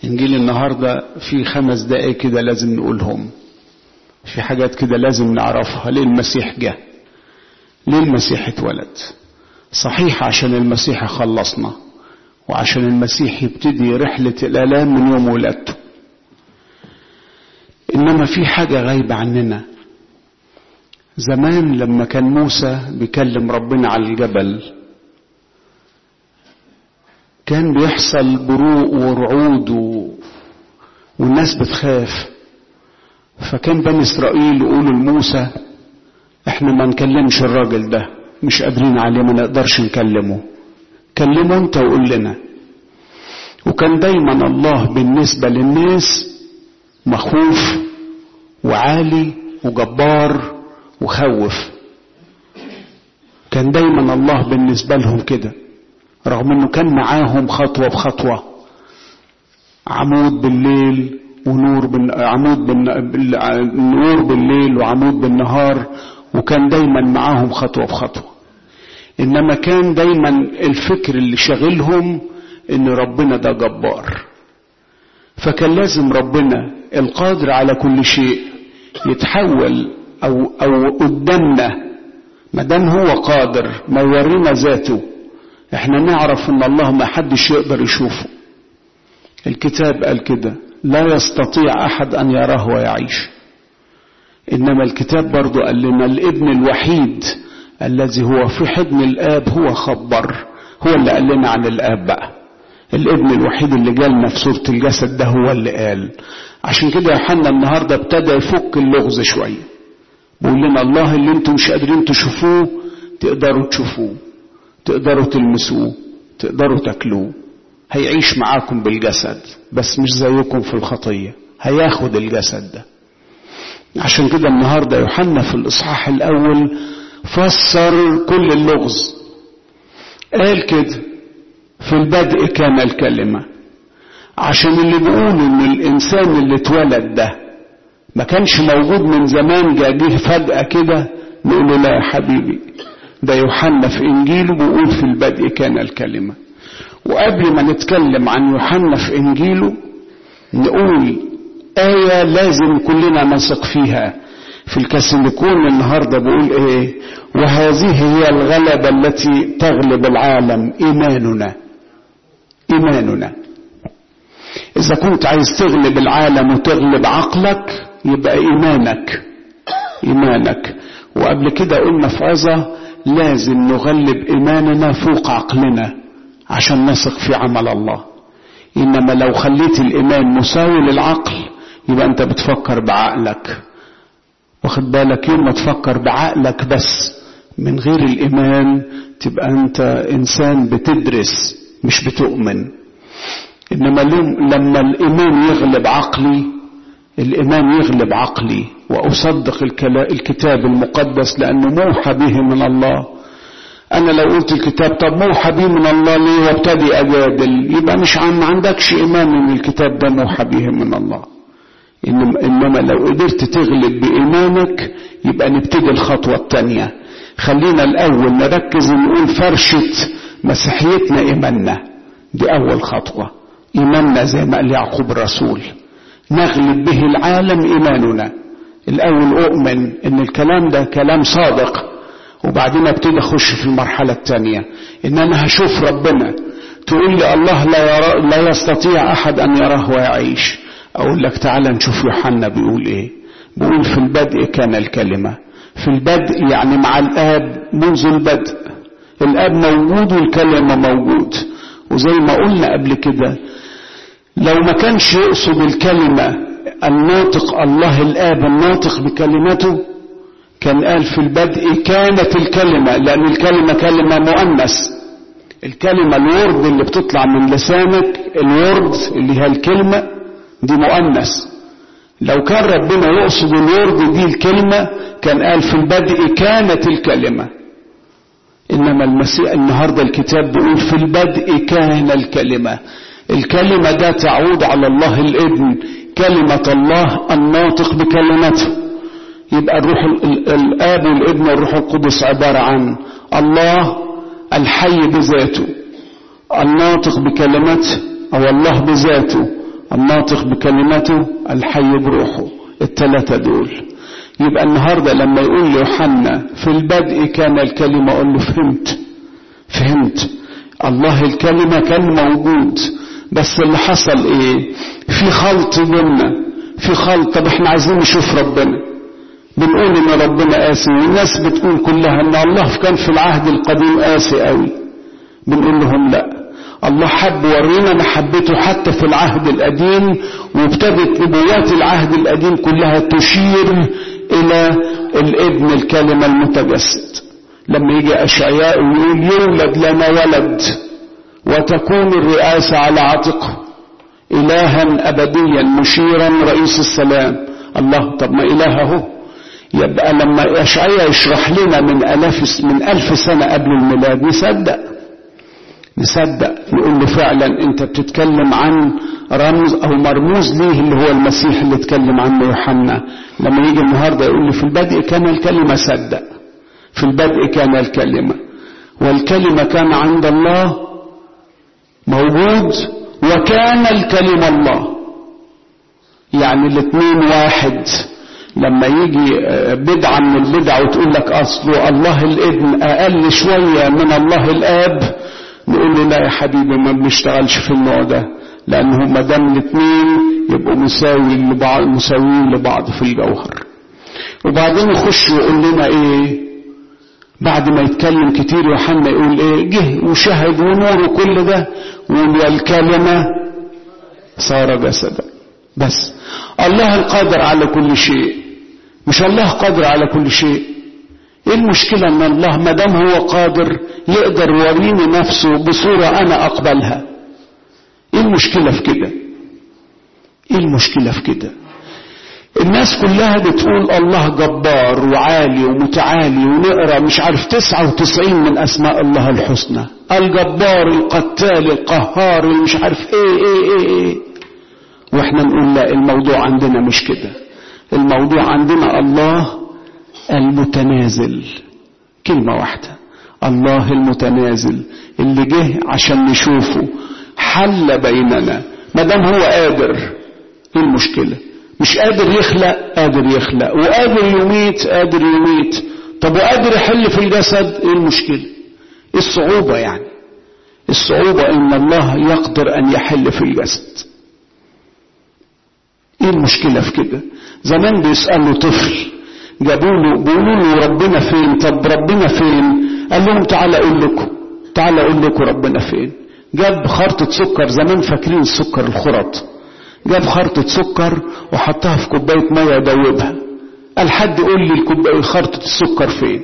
إنجيل النهاردة في خمس دقايق كده لازم نقولهم في حاجات كده لازم نعرفها ليه المسيح جه ليه المسيح اتولد صحيح عشان المسيح يخلصنا وعشان المسيح يبتدي رحلة الآلام من يوم ولادته إنما في حاجة غايبة عننا زمان لما كان موسى بيكلم ربنا على الجبل كان بيحصل بروق ورعود و... والناس بتخاف فكان بني اسرائيل يقولوا لموسى احنا ما نكلمش الراجل ده مش قادرين عليه ما نقدرش نكلمه كلمه انت وقول لنا وكان دايما الله بالنسبة للناس مخوف وعالي وجبار وخوف كان دايما الله بالنسبة لهم كده رغم انه كان معاهم خطوة بخطوة عمود بالليل ونور بن... عمود بن... نور بالليل وعمود بالنهار وكان دايما معاهم خطوة بخطوة انما كان دايما الفكر اللي شاغلهم ان ربنا ده جبار فكان لازم ربنا القادر على كل شيء يتحول او او قدامنا ما دام هو قادر ما يورينا ذاته احنا نعرف ان الله ما حدش يقدر يشوفه الكتاب قال كده لا يستطيع احد ان يراه ويعيش انما الكتاب برضو قال لنا الابن الوحيد الذي هو في حضن الاب هو خبر هو اللي قال لنا عن الاب بقى الابن الوحيد اللي جالنا في صورة الجسد ده هو اللي قال عشان كده يوحنا النهاردة ابتدى يفك اللغز شوية بيقول لنا الله اللي انتم مش قادرين تشوفوه تقدروا تشوفوه تقدروا تلمسوه تقدروا تاكلوه هيعيش معاكم بالجسد بس مش زيكم في الخطية هياخد الجسد ده عشان كده النهاردة يوحنا في الإصحاح الأول فسر كل اللغز قال كده في البدء كان الكلمة عشان اللي بيقولوا ان الانسان اللي اتولد ده ما كانش موجود من زمان جه فجأة كده نقول له لا يا حبيبي ده يوحنا في انجيله بيقول في البدء كان الكلمة وقبل ما نتكلم عن يوحنا في انجيله نقول آية لازم كلنا نثق فيها في الكاثوليكون النهارده بيقول ايه وهذه هي الغلبة التي تغلب العالم ايماننا ايماننا اذا كنت عايز تغلب العالم وتغلب عقلك يبقى ايمانك ايمانك وقبل كده قلنا في عظة لازم نغلب ايماننا فوق عقلنا عشان نثق في عمل الله انما لو خليت الايمان مساوي للعقل يبقى انت بتفكر بعقلك واخد بالك يوم ما تفكر بعقلك بس من غير الايمان تبقى انت انسان بتدرس مش بتؤمن انما لما الايمان يغلب عقلي الايمان يغلب عقلي واصدق الكتاب المقدس لانه موحى به من الله انا لو قلت الكتاب طب موحى به من الله ليه وابتدي اجادل يبقى مش عم عندكش ايمان ان الكتاب ده موحى به من الله إنما لو قدرت تغلب بإيمانك يبقى نبتدي الخطوة التانية خلينا الأول نركز ونقول فرشة مسيحيتنا إيماننا دي أول خطوة إيماننا زي ما قال يعقوب الرسول نغلب به العالم إيماننا الأول أؤمن إن الكلام ده كلام صادق وبعدين ابتدي أخش في المرحلة التانية إن أنا هشوف ربنا تقول لي الله لا, يرى لا يستطيع أحد أن يراه ويعيش أقول لك تعالى نشوف يوحنا بيقول إيه بيقول في البدء كان الكلمة في البدء يعني مع الآب منذ البدء الآب موجود والكلمة موجود وزي ما قلنا قبل كده لو ما كانش يقصد الكلمة الناطق الله الآب الناطق بكلمته كان قال في البدء كانت الكلمة لأن الكلمة كلمة مؤنث الكلمة الورد اللي بتطلع من لسانك الورد اللي هي الكلمة دي مؤنث لو كان ربنا يقصد الورد دي الكلمة كان قال في البدء كانت الكلمة إنما المسيح النهاردة الكتاب بيقول في البدء كان الكلمة الكلمة ده تعود على الله الابن كلمة الله الناطق بكلمته يبقى الروح الآب والابن والروح القدس عبارة عن الله الحي بذاته الناطق بكلمته أو الله بذاته الناطق بكلمته الحي بروحه الثلاثة دول يبقى النهاردة لما يقول ليوحنا في البدء كان الكلمة أقول له فهمت فهمت الله الكلمة كان موجود بس اللي حصل ايه في خلط بينا في خلط طب احنا عايزين نشوف ربنا بنقول ان ربنا قاسي والناس بتقول كلها ان الله كان في العهد القديم قاسي قوي بنقول لهم لا الله حب ورينا محبته حتى في العهد القديم وابتدت نبوات العهد القديم كلها تشير الى الابن الكلمة المتجسد لما يجي اشعياء ويقول يولد لنا ولد وتكون الرئاسة على عاتقه إلها أبديا مشيرا رئيس السلام الله طب ما إله هو يبقى لما أشعيا يشرح لنا من ألاف من ألف سنة قبل الميلاد نصدق نصدق نقول له فعلا أنت بتتكلم عن رمز أو مرموز ليه اللي هو المسيح اللي اتكلم عنه يوحنا لما يجي النهاردة يقول لي في البدء كان الكلمة صدق في البدء كان الكلمة والكلمة كان عند الله موجود وكان الكلمة الله يعني الاثنين واحد لما يجي بدعة من البدع وتقول لك أصله الله الابن أقل شوية من الله الآب نقول له لا يا حبيبي ما بنشتغلش في النوع ده لأنه ما دام الاثنين يبقوا مساوي لبعض مساويين لبعض في الجوهر وبعدين يخش ويقول لنا ايه بعد ما يتكلم كتير يوحنا يقول ايه جه وشهد ونور كل ده والكلمة صار جسدا بس الله القادر على كل شيء مش الله قادر على كل شيء ايه المشكلة ان الله ما دام هو قادر يقدر يوريني نفسه بصورة انا اقبلها ايه المشكلة في كده ايه المشكلة في كده الناس كلها بتقول الله جبار وعالي ومتعالي ونقرا مش عارف 99 من اسماء الله الحسنى الجبار القتال القهار اللي مش عارف ايه ايه ايه ايه واحنا نقول لا الموضوع عندنا مش كده الموضوع عندنا الله المتنازل كلمة واحدة الله المتنازل اللي جه عشان نشوفه حل بيننا ما دام هو قادر ايه المشكله مش قادر يخلق قادر يخلق وقادر يميت قادر يميت طب وقادر يحل في الجسد ايه المشكلة ايه الصعوبة يعني الصعوبة ان الله يقدر ان يحل في الجسد ايه المشكلة في كده زمان بيسألوا طفل جابوا له بيقولوا له ربنا فين طب ربنا فين قال لهم تعالى اقول لكم تعالى اقول لكم ربنا فين جاب خرطة سكر زمان فاكرين السكر الخرط جاب خرطة سكر وحطها في كوباية مية يدوبها قال حد يقول لي الكوباية خرطة السكر فين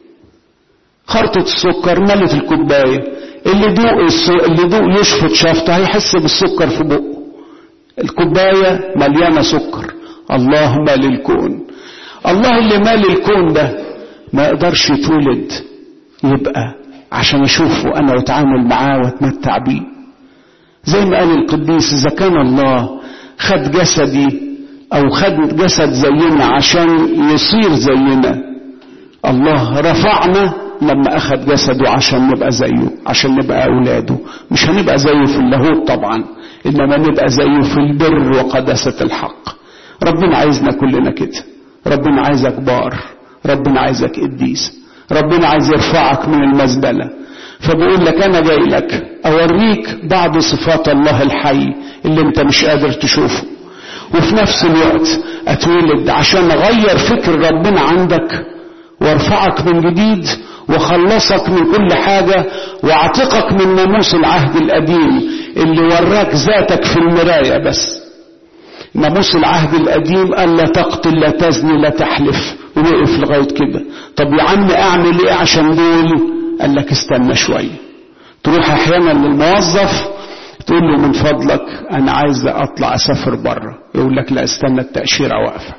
خرطة السكر ملت الكوباية اللي دوق اللي دوق يشفط شفطة هيحس بالسكر في بقه الكوباية مليانة سكر الله مال الكون الله اللي مال الكون ده ما يقدرش يتولد يبقى عشان اشوفه انا واتعامل معاه واتمتع بيه زي ما قال القديس اذا كان الله خد جسدي او خد جسد زينا عشان يصير زينا الله رفعنا لما اخد جسده عشان نبقى زيه عشان نبقى اولاده مش هنبقى زيه في اللاهوت طبعا انما نبقى زيه في البر وقداسة الحق ربنا عايزنا كلنا كده ربنا عايزك بار ربنا عايزك قديس ربنا عايز يرفعك من المزبلة فبقول لك انا جاي لك اوريك بعض صفات الله الحي اللي انت مش قادر تشوفه وفي نفس الوقت اتولد عشان اغير فكر ربنا عندك وارفعك من جديد وخلصك من كل حاجة واعتقك من ناموس العهد القديم اللي وراك ذاتك في المراية بس ناموس العهد القديم قال لا تقتل لا تزني لا تحلف ووقف لغاية كده طب يا عم اعمل ايه عشان دول قال لك استنى شوية تروح احيانا للموظف تقول له من فضلك انا عايز اطلع اسافر بره يقول لك لا استنى التأشيرة واقفة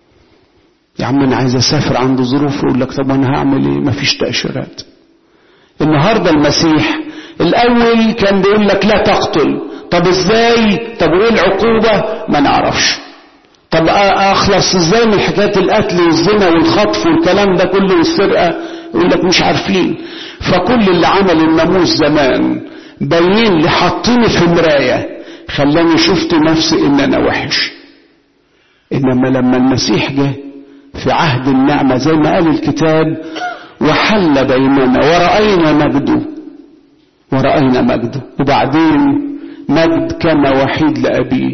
يا عم انا عايز اسافر عند ظروف يقول لك طب انا هعمل ايه مفيش تأشيرات النهاردة المسيح الاول كان بيقول لك لا تقتل طب ازاي طب وايه العقوبة ما نعرفش طب اخلص ازاي من حكاية القتل والزنا والخطف والكلام ده كله والسرقة يقول لك مش عارفين فكل اللي عمل الناموس زمان باين لي حاطيني في مراية خلاني شفت نفسي ان انا وحش انما لما المسيح جه في عهد النعمة زي ما قال الكتاب وحل بيننا ورأينا مجده ورأينا مجده وبعدين مجد كان وحيد لأبيه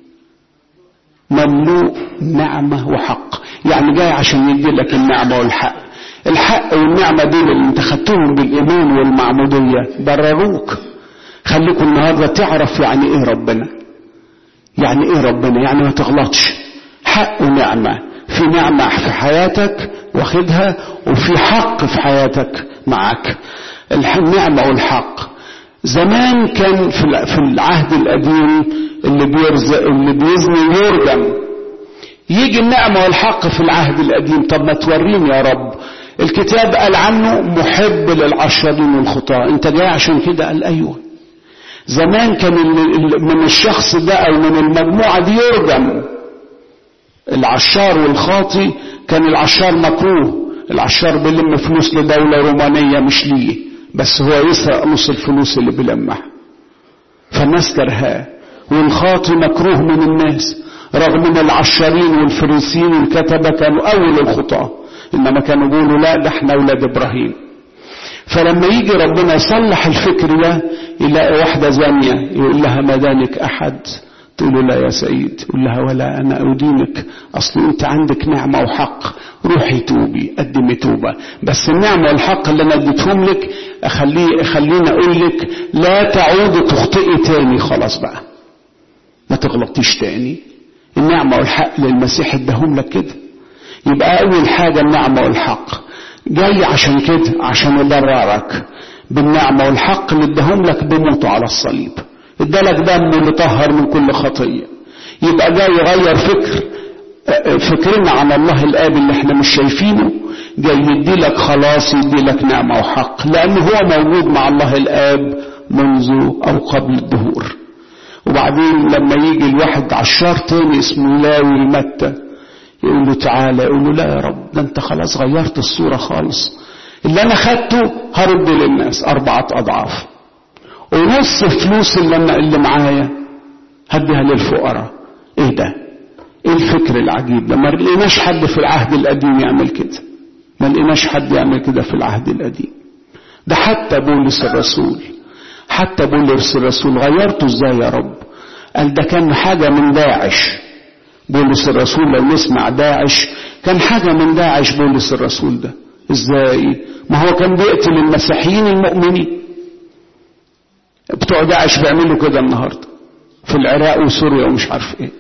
مملوء نعمة وحق يعني جاي عشان يدي لك النعمة والحق الحق والنعمة دول اللي انت خدتهم بالإيمان والمعمودية برروك خليكم النهاردة تعرف يعني ايه ربنا يعني ايه ربنا يعني ما تغلطش حق ونعمة في نعمة في حياتك واخدها وفي حق في حياتك معك النعمة والحق زمان كان في العهد القديم اللي بيرزق اللي بيزني يرجم يجي النعمة والحق في العهد القديم طب ما توريني يا رب الكتاب قال عنه محب للعشرين والخطاة انت جاي عشان كده قال ايوه زمان كان من الشخص ده او من المجموعة دي يرجم العشار والخاطي كان العشار مكروه العشار بيلم فلوس لدولة رومانية مش ليه بس هو يسرق نص الفلوس اللي بيلمها فالناس كرهاه والخاطي مكروه من الناس رغم ان العشارين والفريسيين والكتبة كانوا اول الخطاة انما كانوا يقولوا لا ده احنا اولاد ابراهيم فلما يجي ربنا يصلح الفكر ده يلاقي واحدة زانية يقول لها ما دانك احد تقول له لا يا سيد يقول لها ولا انا ادينك اصل انت عندك نعمة وحق روحي توبي قدمي توبة بس النعمة والحق اللي انا اديتهم لك اخليه اخليني اقول لك لا تعودي تخطئي تاني خلاص بقى ما تغلطيش تاني النعمة والحق للمسيح اداهم لك كده يبقى اول حاجة النعمة والحق جاي عشان كده عشان يضررك بالنعمة والحق اللي اداهم لك بموته على الصليب ادالك دم اللي طهر من كل خطية يبقى جاي يغير فكر فكرنا عن الله الآب اللي احنا مش شايفينه جاي يدي لك خلاص يدي لك نعمة وحق لأنه هو موجود مع الله الآب منذ أو قبل الدهور وبعدين لما يجي الواحد عشار تاني اسمه لاوي المتة يقول له تعالى يقول له لا يا رب ده انت خلاص غيرت الصورة خالص اللي انا خدته هرد للناس اربعة اضعاف ونص فلوس اللي, أنا اللي معايا هديها للفقراء ايه ده ايه الفكر العجيب ده ما لقيناش حد في العهد القديم يعمل كده ما لقيناش حد يعمل كده في العهد القديم ده حتى بولس الرسول حتى بولس الرسول غيرته ازاي يا رب قال ده كان حاجة من داعش بولس الرسول لو نسمع داعش كان حاجة من داعش بولس الرسول ده ازاي ما هو كان بيقتل المسيحيين المؤمنين بتوع داعش بيعملوا كده النهاردة في العراق وسوريا ومش عارف ايه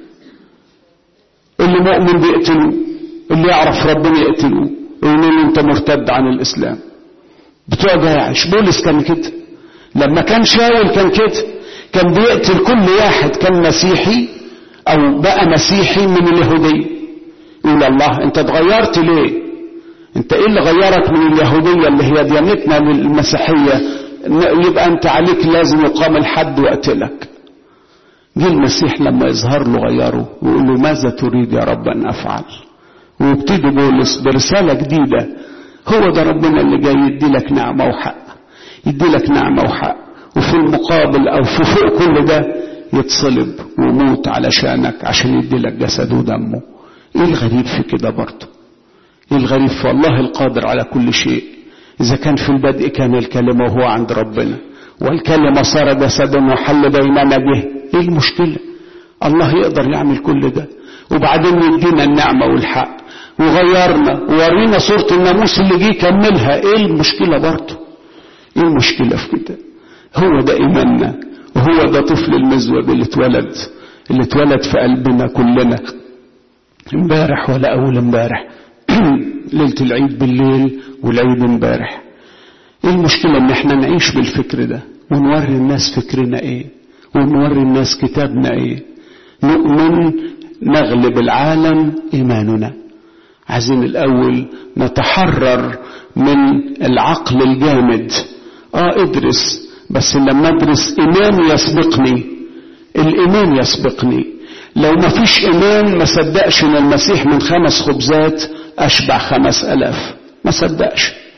اللي مؤمن بيقتلوه اللي يعرف ربنا يقتلوه يقولوا له انت مرتد عن الاسلام بتوع داعش بولس كان كده لما كان شاول كان كده كان بيقتل كل واحد كان مسيحي او بقى مسيحي من اليهودية يقول الله انت اتغيرت ليه انت ايه اللي غيرك من اليهودية اللي هي ديانتنا للمسيحية يبقى انت عليك لازم يقام الحد واقتلك جه المسيح لما يظهر له غيره ويقول له ماذا تريد يا رب ان افعل ويبتدي بولس برسالة جديدة هو ده ربنا اللي جاي يدي لك نعمة وحق يدي لك نعمة وحق وفي المقابل او في فوق كل ده يتصلب ويموت علشانك عشان يدي لك جسده ودمه ايه الغريب في كده برضه ايه الغريب في الله القادر على كل شيء اذا كان في البدء كان الكلمة وهو عند ربنا والكلمة صار جسدا وحل بيننا به ايه المشكلة الله يقدر يعمل كل ده وبعدين يدينا النعمة والحق وغيرنا وورينا صورة الناموس اللي جه يكملها ايه المشكلة برضه ايه المشكلة في كده هو ده ايماننا وهو ده طفل المزود اللي اتولد اللي اتولد في قلبنا كلنا امبارح ولا اول امبارح ليلة العيد بالليل والعيد امبارح ايه المشكلة ان احنا نعيش بالفكر ده ونوري الناس فكرنا ايه ونوري الناس كتابنا ايه نؤمن نغلب العالم ايماننا عايزين الاول نتحرر من العقل الجامد اه ادرس بس لما ادرس ايمان يسبقني الايمان يسبقني لو ما فيش ايمان ما صدقش ان المسيح من خمس خبزات اشبع خمس الاف ما صدقش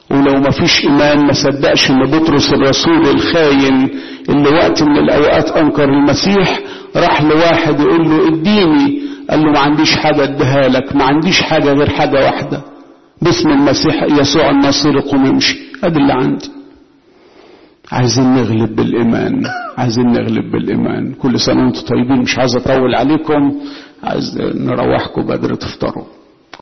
ولو ما فيش ايمان ما صدقش ان بطرس الرسول الخاين اللي وقت من الاوقات انكر المسيح راح لواحد يقول له اديني قال له ما عنديش حاجه اديها لك ما عنديش حاجه غير حاجه واحده باسم المسيح يسوع الناصري قوم امشي ادي اللي عندي عايزين نغلب بالايمان عايزين نغلب بالايمان كل سنه وانتم طيبين مش عايز اطول عليكم عايز نروحكم بدري تفطروا